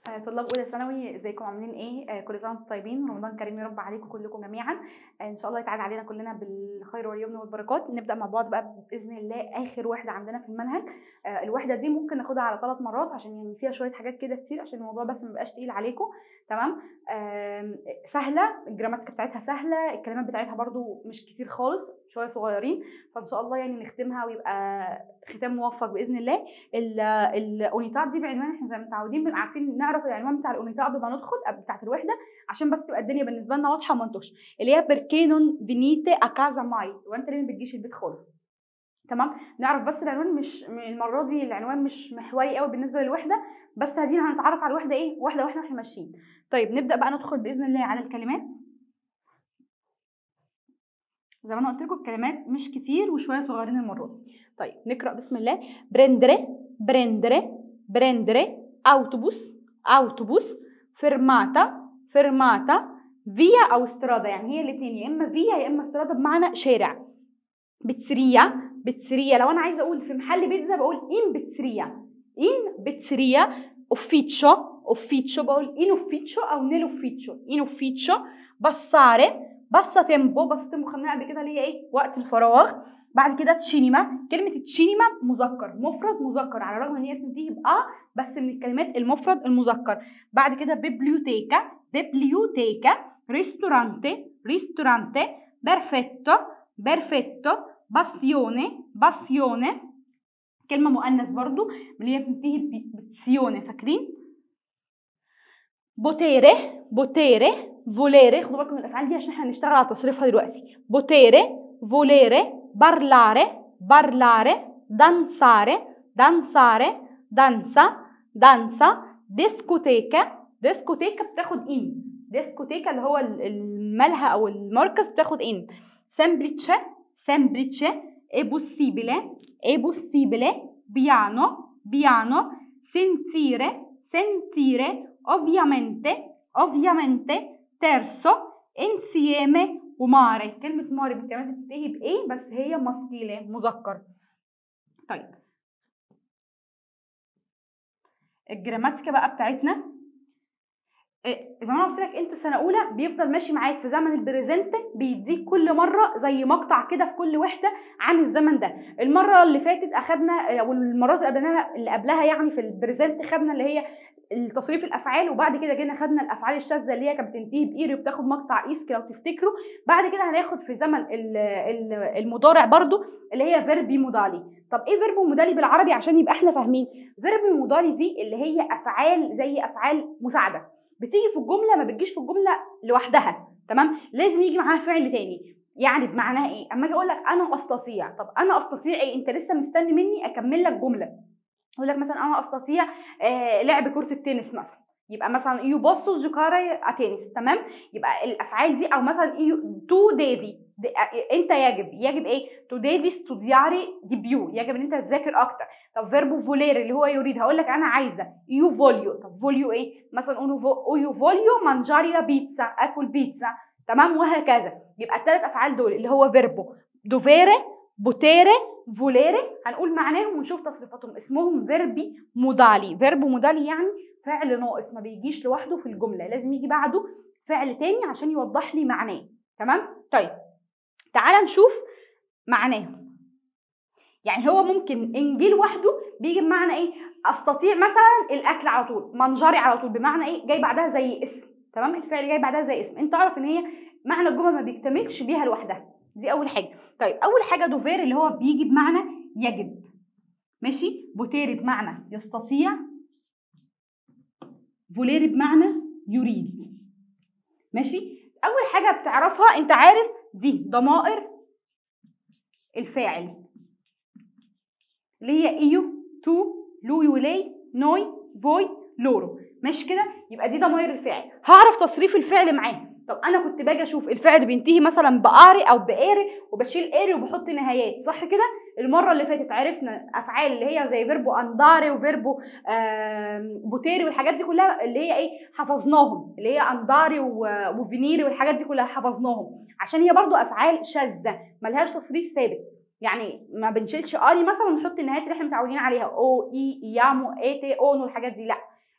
آه، طلاب اولى ثانوي ازيكم عاملين ايه آه، كل سنه وانتم طيبين رمضان كريم يا رب عليكم كلكم جميعا آه، ان شاء الله يتعاد علينا كلنا بالخير واليمن والبركات نبدا مع بعض بقى باذن الله اخر وحده عندنا في المنهج آه، الوحده دي ممكن ناخدها على ثلاث مرات عشان يعني فيها شويه حاجات كده كتير عشان الموضوع بس ما يبقاش تقيل عليكم تمام آم، سهله الجراماتيك بتاعتها سهله الكلمات بتاعتها برضو مش كتير خالص شويه صغيرين فان شاء الله يعني نختمها ويبقى ختام موفق باذن الله ال- الاونيتات دي بعنوان احنا زي ما متعودين بنبقى عارفين نعرف العنوان بتاع الاونيتات قبل ما ندخل قبل بتاعت الوحده عشان بس تبقى الدنيا بالنسبه لنا واضحه وما نتوهش اللي هي بيركينون فينيتي اكازا ماي وانت ليه ما بتجيش البيت خالص تمام نعرف بس العنوان مش م- المره دي العنوان مش محوري قوي بالنسبه للوحده بس هدينا هنتعرف على الوحده ايه واحده واحده واحنا ماشيين طيب نبدا بقى ندخل باذن الله على الكلمات زي ما انا قلت لكم الكلمات مش كتير وشويه صغيرين المره دي طيب نقرا بسم الله برندري برندري برندري اوتوبوس اوتوبوس فيرماتا فيرماتا فيا او استرادا يعني هي الاثنين يا اما فيا يا اما استرادا بمعنى شارع بتسريا بتسريا لو انا عايزه اقول في محل بيتزا بقول ان بتسريا ان بتسريا اوفيتشو اوفيتشو بقول ان اوفيتشو او نيل اوفيتشو ان اوفيتشو بصاري باسا تيمبو باسا تيمبو خدناها قبل كده اللي هي ايه وقت الفراغ بعد كده تشينيما كلمة تشينيما مذكر مفرد مذكر على الرغم ان هي بتنتهي بأ بس من الكلمات المفرد المذكر بعد كده بيبليوتيكا بيبليوتيكا ريستورانتي ريستورانتي بيرفيتو بيرفيتو باسيوني باسيوني كلمة مؤنث برضو اللي هي بتنتهي ب- بتسيوني فاكرين بوتيري بوتيري فوليري خدوا بالكم من الافعال دي عشان احنا هنشتغل على تصريفها دلوقتي بوتيري فوليري بارلاري بارلاري دانساري دانساري دانسا دانسا ديسكوتيكا ديسكوتيكا بتاخد ان ديسكوتيكا اللي هو ال- الملهى او المركز بتاخد ان semplice semplice è possibile è possibile piano piano sentire sentire ovviamente ovviamente terzo insieme وماري كلمة ماري بالكلمات بتنتهي بإيه بس هي ماسكيلة مذكر طيب الجراماتيكا بقى بتاعتنا إيه، زي ما انا قلت لك انت سنه اولى بيفضل ماشي معاك في زمن البريزنت بيديك كل مره زي مقطع كده في كل وحده عن الزمن ده المره اللي فاتت اخدنا او المرات اللي قبلها اللي قبلها يعني في البريزنت خدنا اللي هي تصريف الافعال وبعد كده جينا خدنا الافعال الشاذه اللي هي كانت بتنتهي بايري وبتاخد مقطع ايسك لو تفتكروا بعد كده هناخد في زمن ال- ال- المضارع برضو اللي هي فيربي مودالي طب ايه فيربي مودالي بالعربي عشان يبقى احنا فاهمين فيربي مودالي دي اللي هي افعال زي افعال مساعده بتيجي في الجمله ما بتجيش في الجمله لوحدها تمام لازم يجي معاها فعل تاني يعني بمعناها ايه اما اجي اقول لك انا استطيع طب انا استطيع ايه انت لسه مستني مني اكمل لك جمله اقول لك مثلا انا استطيع آه لعب كره التنس مثلا يبقى مثلا يو بوستو جوكاري اتنس تمام يبقى الافعال دي او مثلا يو تو ديفي دي آه، انت يجب يجب ايه تو ديفي ستودياري دي بيو يجب ان انت تذاكر اكتر طب فيربو فولير اللي هو يريد هقول لك انا عايزه يو فوليو طب فوليو ايه مثلا اونو فو يو فوليو مانجاري لا بيتزا اكل بيتزا تمام وهكذا يبقى الثلاث افعال دول اللي هو فيربو دوفيري بوتيري فوليري هنقول معناهم ونشوف تصريفاتهم اسمهم فيربي مودالي فيربو مودالي يعني فعل ناقص ما بيجيش لوحده في الجمله لازم يجي بعده فعل تاني عشان يوضح لي معناه تمام طيب تعال نشوف معناهم يعني هو ممكن انجيل لوحده بيجي بمعنى ايه استطيع مثلا الاكل على طول منجري على طول بمعنى ايه جاي بعدها زي اسم تمام الفعل جاي بعدها زي اسم انت تعرف ان هي معنى الجمل ما بيكتملش بيها لوحدها دي اول حاجه طيب اول حاجه دوفير اللي هو بيجي بمعنى يجب ماشي بوتيري بمعنى يستطيع فوليري بمعنى يريد ماشي اول حاجه بتعرفها انت عارف دي ضمائر الفاعل اللي هي ايو تو لوي ولاي نوي فوي لورو ماشي كده يبقى دي ضمائر الفاعل هعرف تصريف الفعل معاه طب انا كنت باجي اشوف الفعل بينتهي مثلا باري او باري وبشيل اري وبحط نهايات صح كده المره اللي فاتت عرفنا افعال اللي هي زي فيربو انداري وفيربو آم، بوتيري والحاجات دي كلها اللي هي ايه حفظناهم اللي هي انداري و- وفينيري والحاجات دي كلها حفظناهم عشان هي برضو افعال شاذه ملهاش تصريف ثابت يعني ما بنشيلش اري مثلا ونحط النهايات اللي احنا متعودين عليها او اي يامو ايتي اون والحاجات دي لا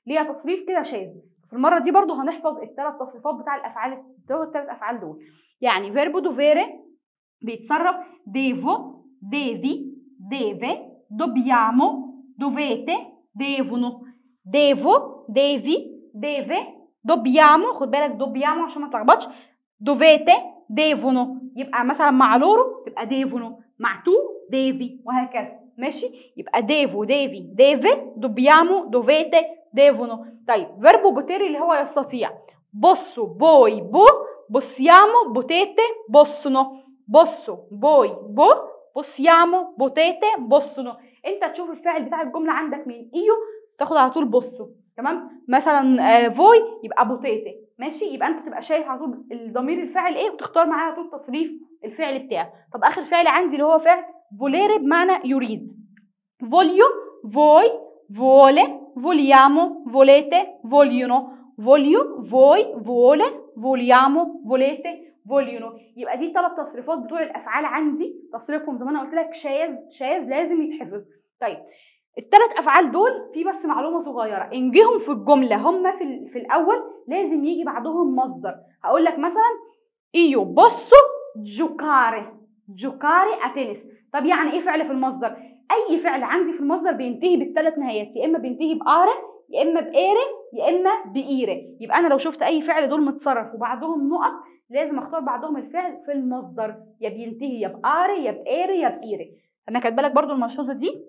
ليها تصريف كده شاذ في المره دي برضو هنحفظ الثلاث تصريفات بتاع الافعال دول الثلاث افعال دول يعني فيربو دوفيري بيتصرف ديفو ديفي ديفي dobbiamo dovete devono devo devi deve dobbiamo خد بالك dobbiamo عشان ما تلخبطش dovete devono يبقى مثلا مع لورو تبقى devono مع تو devi وهكذا ماشي يبقى devo devi deve dobbiamo dovete devono طيب فيربو بوتيري اللي هو يستطيع بصوا بوي بو possiamo potete possono بصوا بوي بو possiamo potete possono انت تشوف الفعل بتاع الجمله عندك من ايو تاخد على طول بصوا تمام مثلا آه فوي يبقى بوتيتي ماشي يبقى انت تبقى شايف على طول الضمير الفاعل ايه وتختار معاه على طول تصريف الفعل بتاعه طب اخر فعل عندي اللي هو فعل فوليري بمعنى يريد فوليو فوي فولي vogliamo volete vogliono voglio voi vuole vogliamo volete vogliono يبقى دي ثلاث تصريفات بتوع الافعال عندي تصريفهم زي ما انا قلت لك شاذ شاذ لازم يتحفظ طيب الثلاث افعال دول في بس معلومه صغيره ان جيهم في الجمله هم في, في الاول لازم يجي بعدهم مصدر هقول لك مثلا ايو بصو جوكاري جوكاري اتنس طب يعني ايه فعل في المصدر اي فعل عندي في المصدر بينتهي بالثلاث نهايات يا اما بينتهي بآره يا اما بإيرة يا اما بإيرة يبقى انا لو شفت اي فعل دول متصرف وبعدهم نقط لازم اختار بعدهم الفعل في المصدر يا بينتهي يا بآره يا بإيرة يا بإيرة انا كاتبه لك برضو الملحوظه دي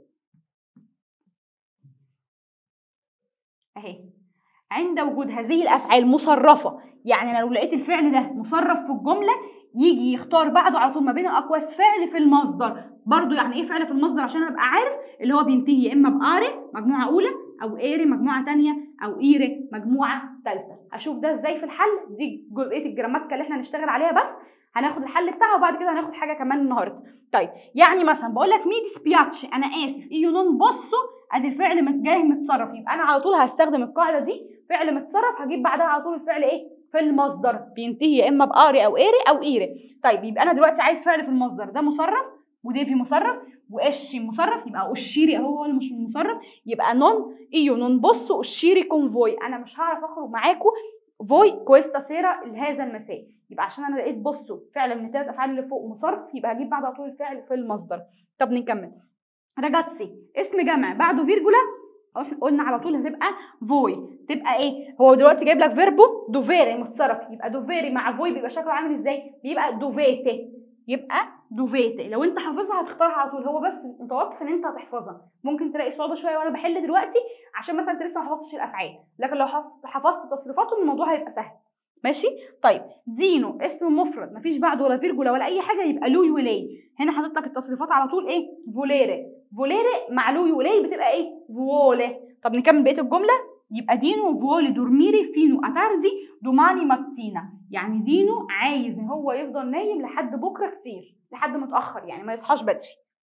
اهي عند وجود هذه الافعال مصرفه يعني لو لقيت الفعل ده مصرف في الجمله يجي يختار بعده على طول ما بين الاقواس فعل في المصدر برضو يعني ايه فعل في المصدر عشان ابقى عارف اللي هو بينتهي يا اما بآري مجموعه اولى او ايري مجموعه ثانيه او ايري مجموعه ثالثه اشوف ده ازاي في الحل دي جزئيه الجراماتيكا اللي احنا هنشتغل عليها بس هناخد الحل بتاعها وبعد كده هناخد حاجه كمان النهارده طيب يعني مثلا بقول لك مي ديسبياتش انا اسف ايو نون بصوا ادي الفعل متجاه متصرف يبقى انا على طول هستخدم القاعده دي فعل متصرف هجيب بعدها على طول الفعل ايه في المصدر بينتهي يا اما باري او ايري او ايري طيب يبقى انا دلوقتي عايز فعل في المصدر ده مصرف وديفي مصرف واشي مصرف يبقى اشيري اهو هو اللي مش مصرف يبقى نون ايو نون بص اشيري كونفوي انا مش هعرف اخرج معاكم فوي كويستا سيرا لهذا المساء يبقى عشان انا لقيت بصوا فعل من الثلاث افعال اللي فوق مصرف يبقى هجيب بعد على طول الفعل في المصدر طب نكمل راجاتسي اسم جمع بعده فيرجولا قلنا على طول هتبقى فوي تبقى ايه هو دلوقتي جايب لك فيربو دوفيري متصرف يبقى دوفيري مع فوي بيبقى شكله عامل ازاي بيبقى دوفيتي يبقى دوفيتي لو انت حافظها هتختارها على طول هو بس متوقف ان انت هتحفظها ممكن تلاقي صعوبه شويه وانا بحل دلوقتي عشان مثلا انت لسه ما حفظتش الافعال لكن لو حفظت تصريفاتهم الموضوع هيبقى سهل ماشي طيب دينو اسم مفرد مفيش بعده ولا فيرجولا ولا اي حاجه يبقى لوي ولاي هنا حاطط لك التصريفات على طول ايه فوليري فوليري مع لوي ولاي بتبقى ايه فولي طب نكمل بقيه الجمله يبقى دينو فولي دورميري فينو اتاردي دوماني ماتينا يعني دينو عايز ان هو يفضل نايم لحد بكره كتير لحد متاخر يعني ما يصحاش بدري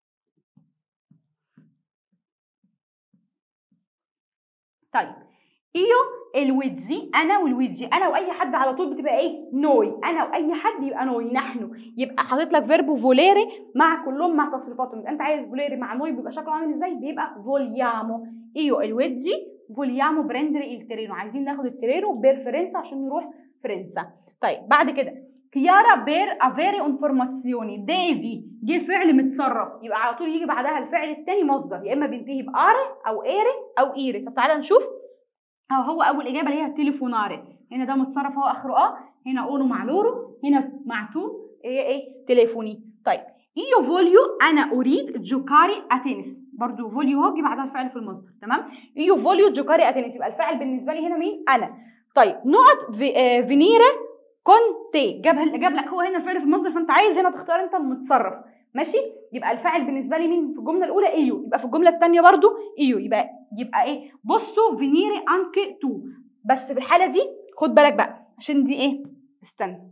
طيب ايو الويدجي انا والويدجي انا واي حد على طول بتبقى ايه نوي انا واي حد يبقى نوي نحن يبقى حاطط لك فيربو فوليري مع كلهم مع تصريفاتهم انت عايز فوليري مع نوي بيبقى شكله عامل ازاي بيبقى فوليامو ايو الويدجي vogliamo prendere il terreno عايزين ناخد الترينو بير فرنسا عشان نروح فرنسا طيب بعد كده كيارا بير افيري انفورماتسيوني ديفي جه فعل متصرف يبقى على طول يجي بعدها الفعل الثاني مصدر يا اما بينتهي باري او ايري او ايري طب تعالى نشوف اهو هو اول اجابه اللي هي تليفوناري هنا ده متصرف اهو اخره اه هنا اونو مع لورو هنا مع تو هي ايه تليفوني طيب ايو فوليو انا اريد جوكاري اتنس برضو فوليو هو بعدها الفعل في المصدر تمام ايو فوليو جوكاري اتنس يبقى الفاعل بالنسبه لي هنا مين انا طيب نقط في آه فينيرا كونتي جاب جاب لك هو هنا الفعل في المصدر فانت عايز هنا تختار انت المتصرف ماشي يبقى الفاعل بالنسبه لي مين في الجمله الاولى ايو يبقى في الجمله الثانيه برضو ايو يبقى يبقى ايه بصوا فينيري انكي تو بس في الحاله دي خد بالك بقى عشان دي ايه استنى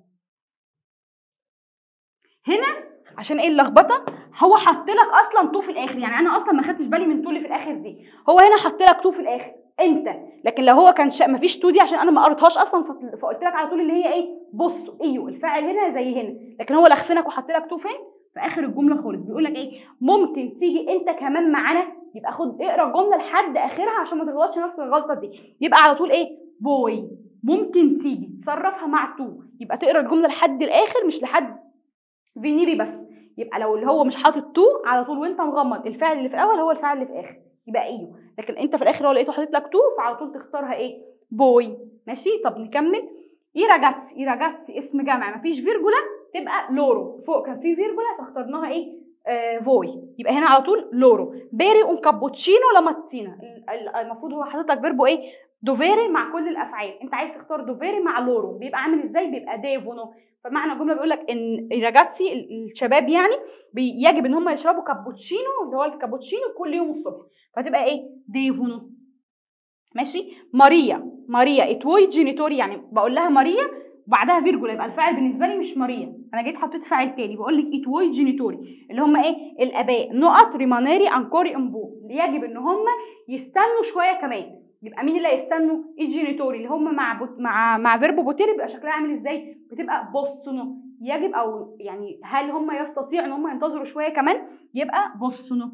هنا عشان ايه اللخبطه هو حط لك اصلا تو في الاخر يعني انا اصلا ما خدتش بالي من تو اللي في الاخر دي هو هنا حط لك تو في الاخر انت لكن لو هو كان شا... مفيش تو دي عشان انا ما قريتهاش اصلا فقلت لك على طول اللي هي ايه بص ايوه الفاعل هنا زي هنا لكن هو لخفنك وحط لك تو فين في اخر الجمله خالص بيقول لك ايه ممكن تيجي انت كمان معانا يبقى خد اقرا الجمله لحد اخرها عشان ما تغلطش نفس الغلطه دي يبقى على طول ايه بوي ممكن تيجي تصرفها مع تو يبقى تقرا الجمله لحد الاخر مش لحد فينيري بس يبقى لو اللي هو مش حاطط تو على طول وانت مغمض الفعل اللي في الاول هو الفعل اللي في الاخر يبقى ايوه لكن انت في الاخر هو لقيته حاطط لك تو فعلى طول تختارها ايه بوي ماشي طب نكمل اي راجاتسي اي راجاتسي اسم جمع مفيش فيرجولا تبقى لورو فوق كان في فيرجولا فاخترناها ايه آه فوي يبقى هنا على طول لورو بيري اون كابوتشينو لاماتينا المفروض هو حاطط لك فيربو ايه دوفيري مع كل الافعال انت عايز تختار دوفيري مع لورو بيبقى عامل ازاي بيبقى ديفونو فمعنى الجمله بيقول لك ان الراجاتسي الشباب يعني يجب ان هم يشربوا كابوتشينو اللي هو الكابوتشينو كل يوم الصبح فتبقى ايه ديفونو ماشي ماريا ماريا اتوي جينيتوري يعني بقول لها ماريا وبعدها فيرجولا يبقى الفاعل بالنسبه لي مش ماريا انا جيت حطيت فاعل تاني بقول لك اتوي جينيتوري اللي هم ايه الاباء نقط ريمانيري انكوري امبو يجب ان هم يستنوا شويه كمان يبقى مين اللي هيستنوا الجينيتوري اللي هم مع بوت مع مع فيربو بوتيري بيبقى شكلها عامل ازاي بتبقى بوسونو يجب او يعني هل هم يستطيعوا ان هم ينتظروا شويه كمان يبقى بوسونو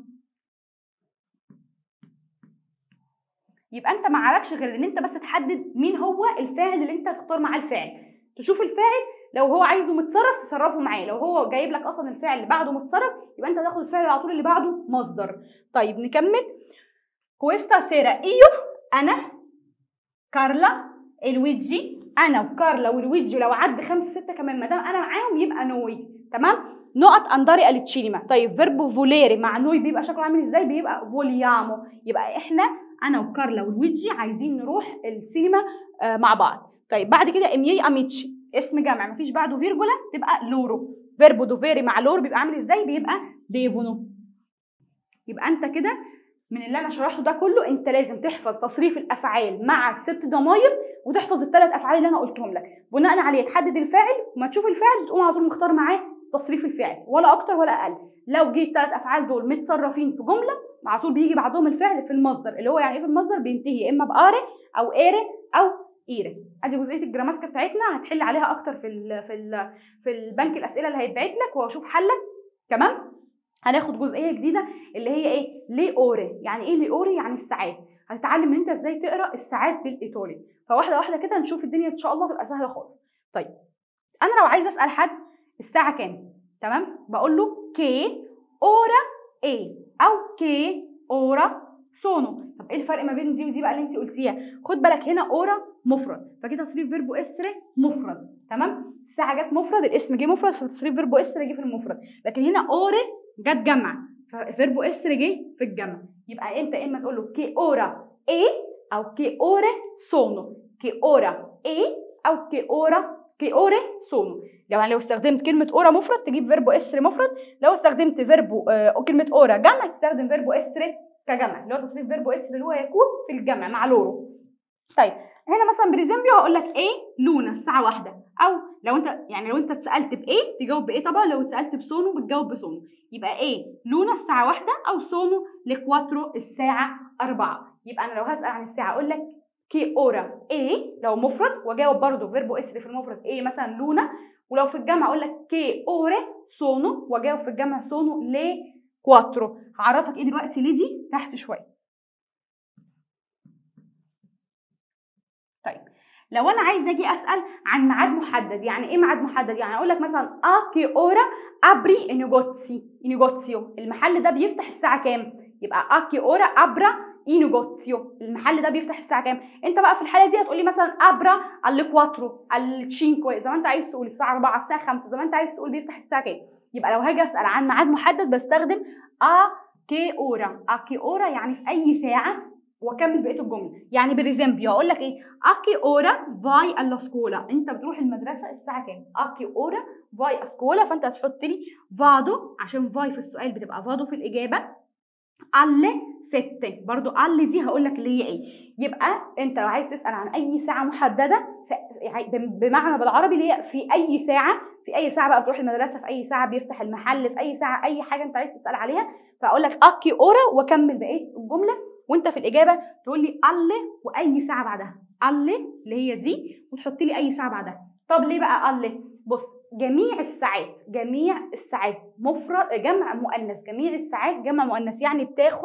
يبقى انت ما عليكش غير ان انت بس تحدد مين هو الفاعل اللي انت تختار معاه الفاعل تشوف الفاعل لو هو عايزه متصرف تصرفه معاه لو هو جايب لك اصلا الفعل اللي بعده متصرف يبقى انت تاخد الفعل على طول اللي بعده مصدر طيب نكمل كويستا سيرا ايو انا كارلا الويجي انا وكارلا والويجي لو عد خمسه سته كمان ما دام انا معاهم يبقى نوي تمام نقط انداري التشينيما طيب فيربو فوليري مع نوي بيبقى شكله عامل ازاي بيبقى فوليامو يبقى احنا انا وكارلا والويجي عايزين نروح السينما آه مع بعض طيب بعد كده اميي اميتشي اسم جمع مفيش بعده فيرجولا تبقى لورو فيربو دوفيري مع لورو بيبقى عامل ازاي بيبقى ديفونو يبقى انت كده من اللي انا شرحته ده كله انت لازم تحفظ تصريف الافعال مع الست ضماير وتحفظ الثلاث افعال اللي انا قلتهم لك بناء عليه تحدد الفاعل وما تشوف الفاعل تقوم على طول مختار معاه تصريف الفعل ولا اكتر ولا اقل لو جه الثلاث افعال دول متصرفين في جمله على طول بيجي بعدهم الفعل في المصدر اللي هو يعني ايه في المصدر بينتهي يا اما باري او ايري او ايري ادي جزئيه الجراماتيكا بتاعتنا هتحل عليها اكتر في ال في ال في البنك الاسئله اللي هيتبعت لك واشوف حلك تمام هناخد جزئيه جديده اللي هي ايه ليه اوري يعني ايه ليه اوري يعني الساعات هتتعلم ان انت ازاي تقرا الساعات بالايطالي فواحده واحده كده نشوف الدنيا ان شاء الله تبقى سهله خالص طيب انا لو عايزه اسال حد الساعه كام تمام بقول له كي اورا ايه او كي اورا سونو طب ايه الفرق ما بين دي ودي بقى اللي انت قلتيها خد بالك هنا اورا مفرد فكده تصريف فيربو اسر مفرد تمام الساعه جت مفرد الاسم جه مفرد فتصريف فيربو اسر جه في المفرد لكن هنا اوري جت جمع ففيربو اسر جه في الجمع يبقى انت اما تقول له كي اورا ايه او كي اوري سونو كي اورا ايه او كي اورا كي اوري سونو يعني لو استخدمت كلمة اورا مفرد تجيب فيربو اسر مفرد لو استخدمت فيربو آه كلمة اورا جمع تستخدم فيربو اسر كجمع اللي هو تصريف فيربو اسر اللي هو يكون في الجمع مع لورو طيب هنا مثلا بريزمبيو هقول لك ايه لونا الساعة واحدة أو لو أنت يعني لو أنت اتسألت بإيه تجاوب بإيه طبعا لو اتسألت بسونو بتجاوب بسونو يبقى إيه لونا الساعة واحدة أو سونو لكواترو الساعة أربعة يبقى أنا لو هسأل عن الساعة أقول لك كي أورا إيه لو مفرد وأجاوب برضه فيربو اسر في المفرد إيه مثلا لونا ولو في الجمع أقول لك كي أوري سونو وأجاوب في الجمع سونو لكواترو هعرفك إيه دلوقتي ليه دي تحت شوية طيب لو انا عايز اجي اسال عن ميعاد محدد يعني ايه ميعاد محدد يعني اقول لك مثلا ا كي اورا ابري نيجوتسي نيجوتسيو المحل ده بيفتح الساعه كام يبقى ا كي اورا ابرا اي نيجوتسيو المحل ده بيفتح الساعه كام انت بقى في الحاله دي هتقولي مثلا ابرا الكواترو التشينكو زي ما انت عايز تقول الساعه 4 الساعه 5 زي ما انت عايز تقول بيفتح الساعه كام يبقى لو هاجي اسال عن ميعاد محدد بستخدم ا كي اورا ا كي اورا يعني في اي ساعه واكمل بقيه الجمله يعني بريزمبيو اقول لك ايه اكي اورا فاي alla سكولا انت بتروح المدرسه الساعه كام اكي اورا فاي اسكولا فانت هتحط لي فادو عشان فاي في السؤال بتبقى فادو في الاجابه alle ستة برضو alle دي هقول لك اللي هي ايه يبقى انت لو عايز تسال عن اي ساعه محدده بمعنى بالعربي اللي هي في اي ساعه في اي ساعه بقى بتروح المدرسه في اي ساعه بيفتح المحل في اي ساعه اي حاجه انت عايز تسال عليها فاقول لك اكي اورا واكمل بقيه الجمله وانت في الاجابه تقول لي alle واي ساعه بعدها alle اللي هي دي وتحط لي اي ساعه بعدها طب ليه بقى alle بص جميع الساعات جميع الساعات مفرد جمع مؤنث جميع الساعات جمع مؤنث يعني بتاخد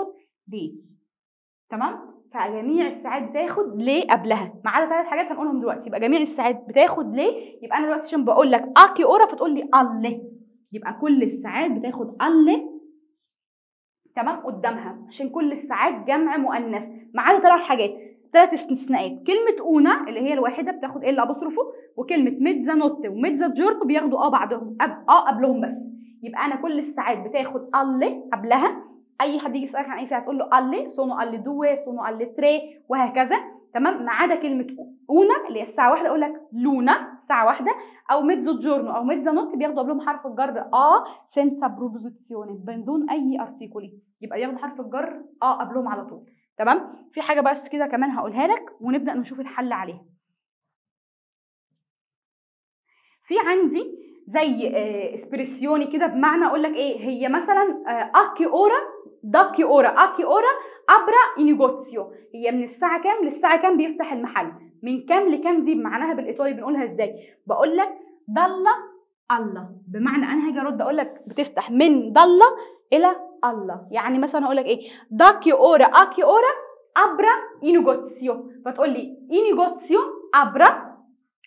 ليه تمام فجميع الساعات بتاخد ليه قبلها ما عدا ثلاث حاجات هنقولهم دلوقتي يبقى جميع الساعات بتاخد ليه يبقى انا دلوقتي عشان بقول لك اكي اورا فتقول لي الله يبقى كل الساعات بتاخد الله تمام قدامها عشان كل الساعات جمع مؤنث ما عدا ثلاث حاجات ثلاث استثناءات كلمة أونا اللي هي الواحدة بتاخد إلا أبوستروفو وكلمة ميتزا نوت وميتزا جورتو بياخدوا أه بعدهم أب أه قبلهم بس يبقى أنا كل الساعات بتاخد ألي قبلها أي حد يجي يسألك عن أي ساعة تقول له ألي سونو ألي دوي سونو ألي تري وهكذا تمام ما عدا كلمة أونا اللي هي الساعة واحدة أقول لك لونا الساعة واحدة أو ميتزو جورنو أو ميتزا نوت بياخدوا قبلهم حرف الجر أه سينسا بروبوزيسيوني بدون أي أرتيكولي يبقى ياخدوا حرف الجر أه قبلهم على طول تمام في حاجه بس كده كمان هقولها لك ونبدا نشوف الحل عليها في عندي زي آه، اسبريسيوني كده بمعنى اقول لك ايه هي مثلا آه، اكي اورا داكي اورا اكي اورا ابرا انيجوتسيو هي من الساعه كام للساعه كام بيفتح المحل من كام لكام دي بمعناها بالايطالي بنقولها ازاي بقول لك ضله الله بمعنى انا هاجي ارد اقول لك بتفتح من ضله الى الله يعني مثلا اقول لك ايه داكي اورا اكي اورا ابرا انيجوتسيو فتقول لي انيجوتسيو ابرا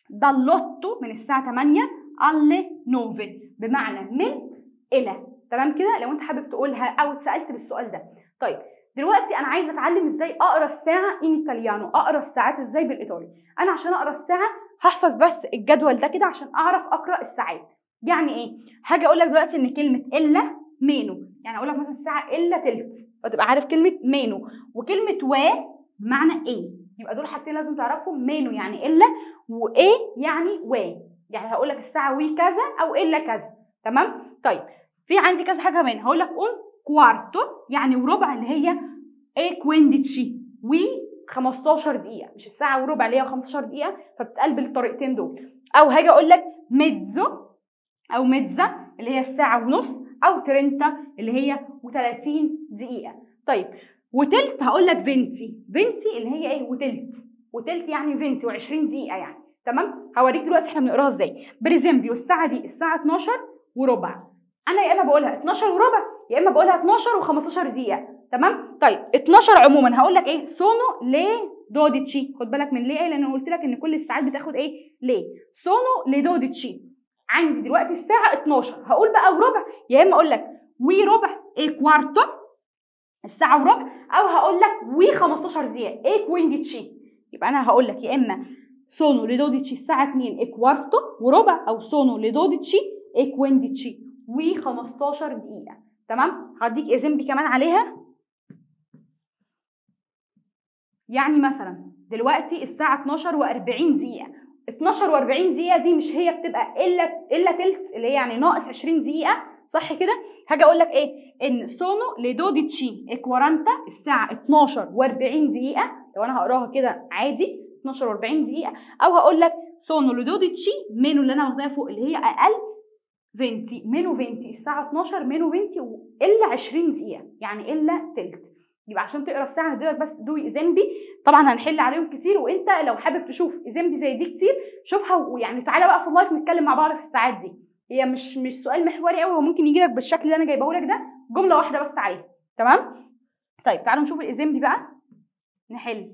دالوتو من الساعه 8 alle 9 بمعنى من الى تمام كده لو انت حابب تقولها او اتسالت بالسؤال ده طيب دلوقتي انا عايزه اتعلم ازاي اقرا الساعه ان ايطاليانو اقرا الساعات ازاي بالايطالي انا عشان اقرا الساعه هحفظ بس الجدول ده كده عشان اعرف اقرا الساعات يعني ايه هاجي اقول لك دلوقتي ان كلمه الا مينو يعني اقول لك مثلا الساعه الا تلت فتبقى عارف كلمه مينو وكلمه و بمعنى ايه يبقى دول حاجتين لازم تعرفهم مينو يعني الا وايه يعني و يعني هقول لك الساعه وي كذا او الا كذا تمام طيب في عندي كذا حاجه كمان هقول لك اون كوارتو يعني وربع اللي هي ايه كوينديتشي وي 15 دقيقه مش الساعه وربع اللي هي 15 دقيقه فبتتقال بالطريقتين دول او هاجي اقول لك ميتزو او ميتزا اللي هي الساعه ونص او ترنتا اللي هي و30 دقيقه طيب وتلت هقول لك فينتي فينتي اللي هي ايه وتلت وتلت يعني فينتي و20 دقيقه يعني تمام هوريك دلوقتي احنا بنقراها ازاي بريزمبيو الساعه دي الساعه 12 وربع انا يا اما بقولها 12 وربع يا اما بقولها 12 و15 دقيقه تمام طيب 12 عموما هقول لك ايه سونو لي دوديتشي خد بالك من ليه لان انا قلت لك ان كل الساعات بتاخد ايه ليه سونو لدوديتشي عندي دلوقتي الساعه 12 هقول بقى وربع يا اما اقول لك وي ربع ايه كوارتو الساعه وربع او هقول لك وي 15 دقيقه ايه كوينديتشي يبقى انا هقول لك يا اما سونو لدوديتشي الساعه 2 ايه كوارتو وربع او سونو لدوديتشي ايه كوينديتشي وي 15 دقيقه تمام هديك اكزامبل كمان عليها يعني مثلا دلوقتي الساعه 12 و40 دقيقه 12 و40 دقيقه دي مش هي بتبقى الا الا تلت اللي هي يعني ناقص 20 دقيقه صح كده هاجي اقول لك ايه ان سونو لدوديتشي اكوارانتا الساعه 12 و40 دقيقه لو انا هقراها كده عادي 12 و40 دقيقه او هقول لك سونو لدوديتشي منو اللي انا واخداها فوق اللي هي اقل 20 منو 20 الساعه 12 منو 20 الا 20 دقيقه يعني الا تلت يبقى عشان تقرا الساعه هديلك بس دوي ايزامبي طبعا هنحل عليهم كتير وانت لو حابب تشوف ايزامبي زي دي كتير شوفها ويعني تعالى بقى في اللايف نتكلم مع بعض في الساعات دي هي مش مش سؤال محوري قوي هو ممكن يجي لك بالشكل اللي انا جايبه لك ده جمله واحده بس عليها تمام طيب تعالوا نشوف الايزامبي بقى نحل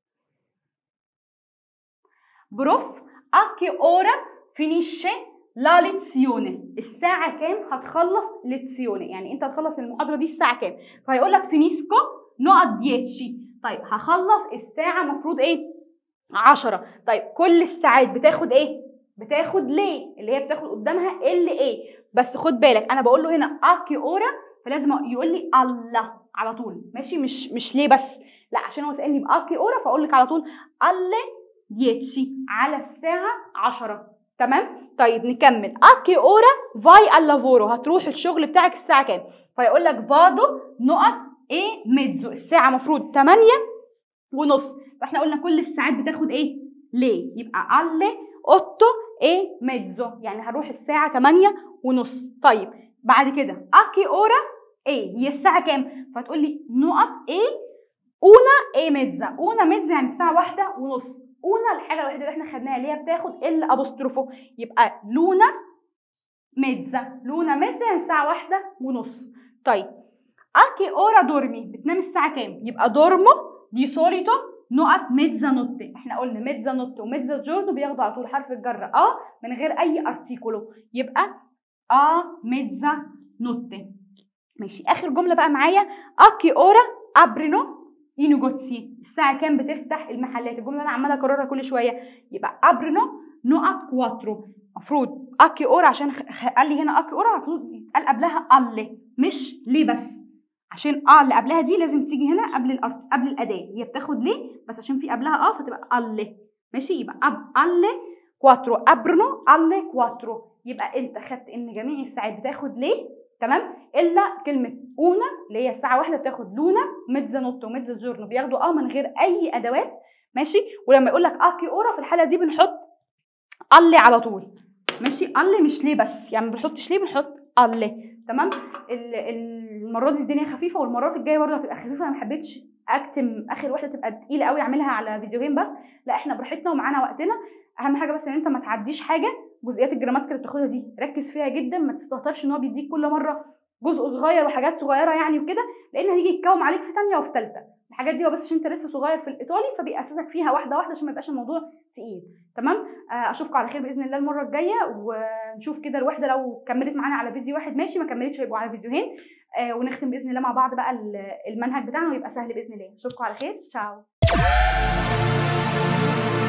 بروف اكي اورا فينيشي لا ليتسيوني الساعة كام هتخلص ليتسيوني يعني انت هتخلص المحاضرة دي الساعة كام فهيقول لك فينيسكو نقط ديتشي طيب هخلص الساعة مفروض ايه 10 طيب كل الساعات بتاخد ايه بتاخد ليه اللي هي بتاخد قدامها ال ايه بس خد بالك انا بقول له هنا اكي اورا فلازم يقول لي الله على طول ماشي مش مش ليه بس لا عشان هو سالني باكي اورا فاقول لك على طول alle ديتشي على الساعه 10 تمام طيب نكمل اكي اورا فاي اللافورو هتروح الشغل بتاعك الساعه كام فيقول لك فادو نقط ايه ميتزو الساعه مفروض 8 ونص فاحنا قلنا كل الساعات بتاخد ايه ليه يبقى alle 8 ايه ميتزو يعني هروح الساعه 8 ونص طيب بعد كده اكي اورا ايه هي الساعه كام فتقول لي نقط ايه اونا ايه ميتزا اونا ميتزا يعني الساعه واحدة ونص اونا الحاجه الوحيده اللي احنا خدناها اللي هي بتاخد ال ابوستروفو يبقى لونا ميتزا لونا ميتزا يعني الساعه واحدة ونص طيب اكي اورا دورمي بتنام الساعه كام يبقى دورمو دي سوليتو نقط ميتزا نوت احنا قلنا ميتزا نوت وميتزا جورنو بياخدوا على طول حرف الجر اه من غير اي ارتيكولو يبقى اه ميتزا نوت ماشي اخر جمله بقى معايا اكي اورا ابرينو i negozi الساعه كام بتفتح المحلات الجمله انا عماله اكررها كل شويه يبقى ابرينو نقط كواترو المفروض اكي اورا عشان خ- خ- قال لي هنا اكي اورا المفروض يتقال قبلها اللي مش ليه بس عشان اه اللي قبلها دي لازم تيجي هنا قبل الأرت... قبل الاداه هي بتاخد ليه بس عشان في قبلها اه فتبقى اللي ماشي يبقى اب اللي كواترو ابرنو اللي كواترو يبقى انت خدت ان جميع الساعات بتاخد ليه تمام الا كلمه اونا اللي هي الساعه واحده بتاخد لونا ميتزا نوتو وميتزا جورنو بياخدوا اه من غير اي ادوات ماشي ولما يقول لك اكي اورا في الحاله دي بنحط اللي على طول ماشي اللي مش ليه بس يعني ما بنحطش ليه بنحط اللي تمام ال- ال- المره دي الدنيا خفيفه والمرات الجايه برضه هتبقى خفيفه انا ما حبيتش اكتم اخر واحده تبقى تقيله قوي اعملها على فيديوهين بس لا احنا براحتنا ومعانا وقتنا اهم حاجه بس ان انت ما تعديش حاجه جزئيات الجراماتيك اللي بتاخدها دي ركز فيها جدا ما تستهترش ان هو بيديك كل مره جزء صغير وحاجات صغيره يعني وكده لان هيجي يتكوم عليك في ثانيه وفي ثالثه الحاجات دي هو بس عشان انت لسه صغير في الايطالي فبيأسسك فيها واحده واحده عشان ما يبقاش الموضوع تقيل تمام آه، اشوفكم على خير باذن الله المره الجايه ونشوف كده الوحده لو كملت معانا على فيديو واحد ماشي ما كملتش هيبقوا على فيديوهين آه، ونختم باذن الله مع بعض بقى ال- المنهج بتاعنا ويبقى سهل باذن الله اشوفكم على خير تشاو